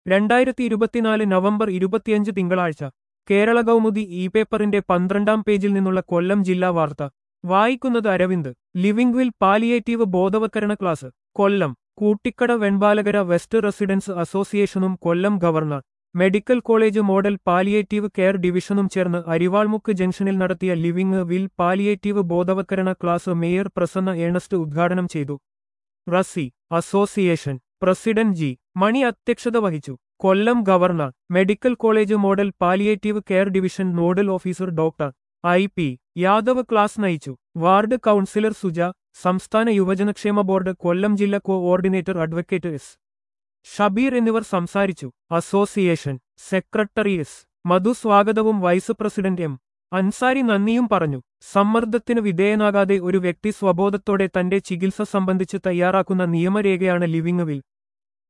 രണ്ടായിരത്തി ഇരുപത്തിനാല് നവംബർ ഇരുപത്തിയഞ്ച് തിങ്കളാഴ്ച കേരള കൗമുദി ഇ പേപ്പറിന്റെ പന്ത്രണ്ടാം പേജിൽ നിന്നുള്ള കൊല്ലം ജില്ലാ വാർത്ത വായിക്കുന്നത് അരവിന്ദ് ലിവിംഗ് വിൽ പാലിയേറ്റീവ് ബോധവത്കരണ class Kollam Koottikkada Venpalakara west residence അസോസിയേഷനും Kollam governor medical college model palliative care ഡിവിഷനും ചേർന്ന് അരിവാൾമുക്ക് ജംഗ്ഷനിൽ നടത്തിയ ലിവിംഗ് വിൽ പാലിയേറ്റീവ് ബോധവത്കരണ ക്ലാസ് മേയർ പ്രസന്ന ഏണസ്റ്റ് ഉദ്ഘാടനം ചെയ്തു റസി അസോസിയേഷൻ പ്രസിഡന്റ് ജി മണി അധ്യക്ഷത വഹിച്ചു Kollam governor medical college model palliative care division nodal officer doctor I P Yadav class നയിച്ചു വാർഡ് കൗൺസിലർ സുജ സംസ്ഥാന യുവജനക്ഷേമ ബോർഡ് കൊല്ലം ജില്ലാ കോഓർഡിനേറ്റർ അഡ്വക്കേറ്റ് എസ് ഷബീർ എന്നിവർ സംസാരിച്ചു അസോസിയേഷൻ സെക്രട്ടറി എസ് മധു സ്വാഗതവും വൈസ് പ്രസിഡന്റ് എം അൻസാരി നന്ദിയും പറഞ്ഞു സമ്മർദ്ദത്തിന് വിധേയനാകാതെ ഒരു വ്യക്തി സ്വബോധത്തോടെ തന്റെ ചികിത്സ സംബന്ധിച്ച് തയ്യാറാക്കുന്ന നിയമരേഖയാണ് ലിവിംഗ് വിൽ